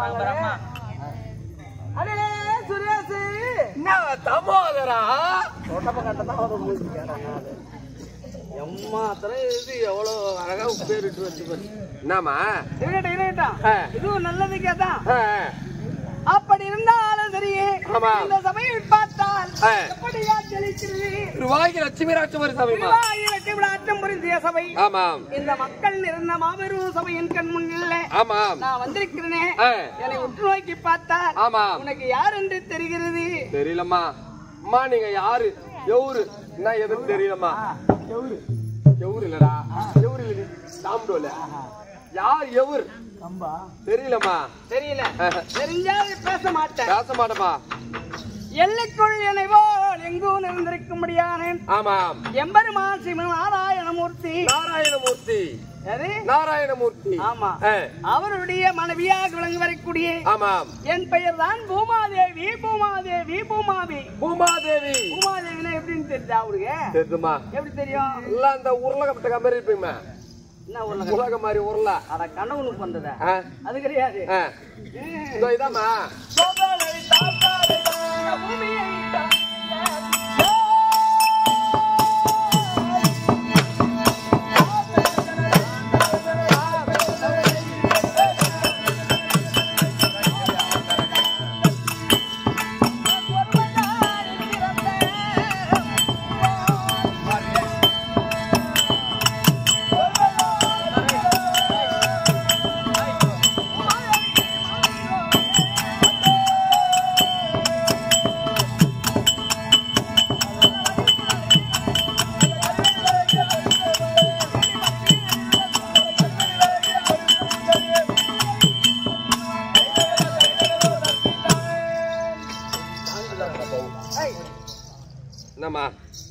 பரம்பரமா அடே சுரேஷ் என்ன தமோதரா எம்மா அத்தனை இது எவ்வளவு அழகா பேரிட்டு வச்சு பாரு என்னம்மா இருக்கட்டும் இருக்கட்டும் ஆ. இதுவும் நல்லதுக்கே தான் ஆ, அப்படி இருந்தாலும் சரி ஆமா. இந்த சபையை பார்த்தால் ஆ. எப்படியா தெளிக்கிறது திருவாகி லட்சுமி ராட்சமரி சபைமா திருவாயிரத்தி விழாட்டம் புரிந்திய சபை ஆமாம் இந்த மக்கள் இருந்த மாபெரும் சபையின் கண் முன்னில் ஆமாம் நான் வந்திருக்கிறேனே ஆ. என்னை உற்று நோக்கி பார்த்தால் ஆமாம் உனக்கு யார் என்று தெரிகிறது தெரியலம்மா அம்மா நீங்க யாரு எவரு என்ன எதுன்னு தெரியலம்மா எவரு எவரு இல்லடா எவரு இல்ல தாம்டோல யார் எவர் தெரியலம்மா தெரியல தெரிஞ்சாது பேச மாட்டேன் பேச மாட்டேமா எல்லைக்குள் என்னை போல் எங்கும் இருந்திருக்க முடியானே ஆமாம் எம்பெருமான் சிவன் நாராயணமூர்த்தி நாராயணமூர்த்தி அது நாராயணமூர்த்தி ஆமா ஆ, அவருடைய மனைவியாக விளங்கி வரக்கூடிய ஆமாம் என் பெயர் தான் பூமாதேவி பூமாதேவி பூமாவி பூமாதேவி பூமாதேவினா எப்படின்னு தெரிஞ்சா அவருக்கு தெரியுமா எப்படி தெரியும் எல்லாம் இந்த உருளகப்பட்ட மாதிரி இருப்பீங்க என்ன உலகம் உலக மாதிரி உருள அட கனவுனு பண்றதா ஆ, அது கிடையாது ஆ. இதோ இதாம்மா பூமியை என்னம்மா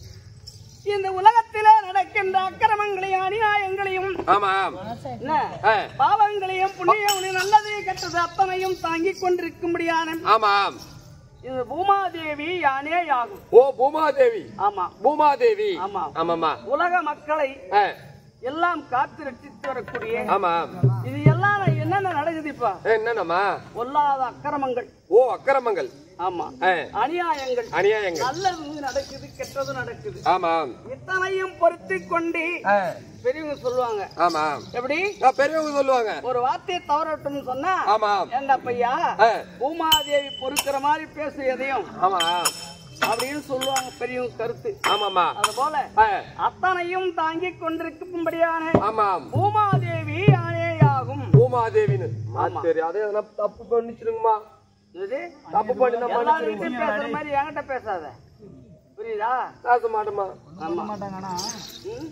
இந்த உலகத்தில நடக்கின்ற அக்கிரமங்களையும் அநியாயங்களையும் ஆமாம் என்ன ஆ, பாவங்களையும் புண்ணியங்களையும் நல்லது கெட்டது அத்தனையும் தாங்கிக் கொண்டிருக்கும்படியான ஆமாம் இந்த பூமாதேவி யானே ஆகும் ஓ பூமாதேவி ஆமா பூமாதேவி ஆமா. ஆமாம்மா உலக மக்களை ஆ, எல்லாம் காத்து ரட்சித்து வரக்கூடிய ஆமாம் இது எல்லாம் என்னென்ன நடக்குது இப்ப என்னன்னம்மா பொல்லாத அக்கிரமங்கள் ஓ அக்கிரமங்கள் ஆமா ஆ, அநியாயங்கள் அநியாயங்கள் நல்லது நடக்குது கெட்டது நடக்குது ஆமாம் இத்தனையும் பொறுத்து கொண்டு ஆ, பெரியவங்க சொல்லுவாங்க ஆமாம் எப்படி நான் பெரியவங்க சொல்லுவாங்க ஒரு வார்த்தையை தவறட்டும்னு சொன்னா ஆமாம் ஏண்டா பையா ஆ, பூமாதேவி பொறுக்கிற மாதிரி பேசு எதையும் ஆமாம் அப்படின்னு சொல்லுவாங்க பெரியவங்க கருத்து ஆமாம்மா அது போல ஆ, அத்தனையும் தாங்கிக் கொண்டிருக்கும்படியான ஆமாம் பூமாதேவி யானேயாகும் பூமாதேவின்னு ஆமா. சரி அதே எதனா தப்பு பண்ணிச்சிருங்கம்மா இது தப்பு பண்ணி தான் எல்லார்கிட்டயும் பண்ணிச்சிருங்க பேசுற மாதிரி என்கிட்ட பேசாத புரியுதா பேச மாட்டோமா ஆமா ம்?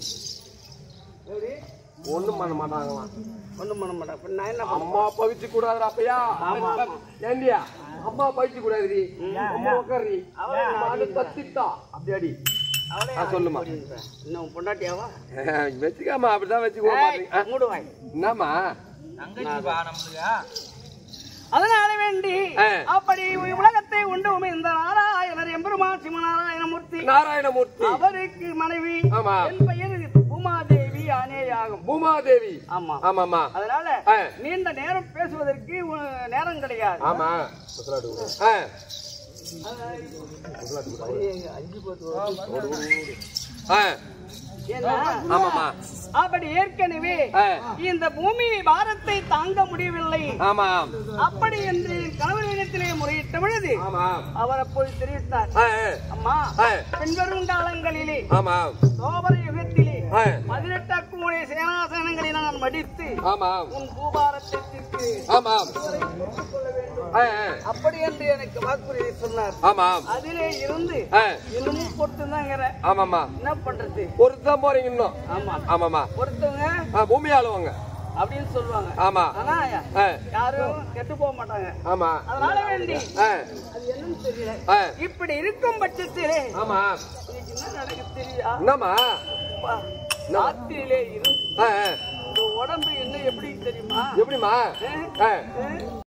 எப்படி? ஒண்ணும் பண்ண மாட்டாங்களாம் ஒண்ணும் பண்ண மாட்டேன் இப்ப நான் என்ன பண்ண அம்மா பவிச்சு கூடாது அப்பையா ஏண்டியா அம்மா பவிச்சு கூடாது அம்மா உட்காரி தத்தித்தா அப்படியாடி அவளே ஆ, சொல்லுமா. இன்னும் பொண்டாட்டியாவா வச்சுக்காமா அப்படிதான் வச்சுக்கோ ஏய், மூடுவாய் என்னம்மா தங்கச்சி பா நம்மளுக்கு அதனால வேண்டி ஆ. அப்படி உலகத்தை உண்டு இந்த நாராயணர் எம்பெருமான் சிவநாராயணமூர்த்தி நாராயணமூர்த்தி அவருக்கு மனைவி ஆமா. என் பெயர் பூமாதேவி அனேயாகும் பூமாதேவி ஆமா ஆமாமா அதனால ஆ. நீண்ட நேரம் பேசுவதற்கு உ- நேரம் கிடையாது ஆமா ஆ, ஆ, ஏன்னா, ஆமாமா அப்படி ஏற்கனவே ஆ, இந்த பூமி பாரத்தை தாங்க முடியவில்லை ஆமாம் அப்படி என்று என் கணவனிடத்திலே முறையிட்ட பொழுது ஆமாம் அவர் அப்போது தெரிவித்தார் ஆ, அம்மா ஆ, பின்வரும் காலங்களிலே ஆமாம் சோபர யுகத்திலே ஆ, பதினெட்டாக்குமுடைய சேனாசனங்களை நான் மடித்து ஆமாம் உன் பூபாரத்தை தீர்த்து ஆமாம் ஆ, ஆ, அப்படி என்று எனக்கு வாக்குறுதி சொன்னார் ஆமாம் அதிலே இருந்து ஆ, இன்னமும் பொறுத்துதாங்கிற ஆமாம்மா என்ன பண்றது பொறுத்துதான் போறீங்க இன்னும் ஆமா ஆமாமா பொறுத்தவங்க ஆ, பூமி ஆளுவாங்க அப்படின்னு சொல்லுவாங்க ஆமா ஆனா ஆ, யாரும் கெட்டு போக மாட்டாங்க ஆமா அதனால வேண்டி ஆ, அது என்னன்னு தெரியல ஆ, இப்படி இருக்கும் பட்சத்திலே ஆமா இன்னைக்கு என்ன நடக்கு தெரியா என்னம்மா ராத்திரியிலே இருந்து ஆ, ஆ, இந்த உடம்பு என்ன எப்படி தெரியுமா எப்படிம்மா ஆ? ஆ, ஆ?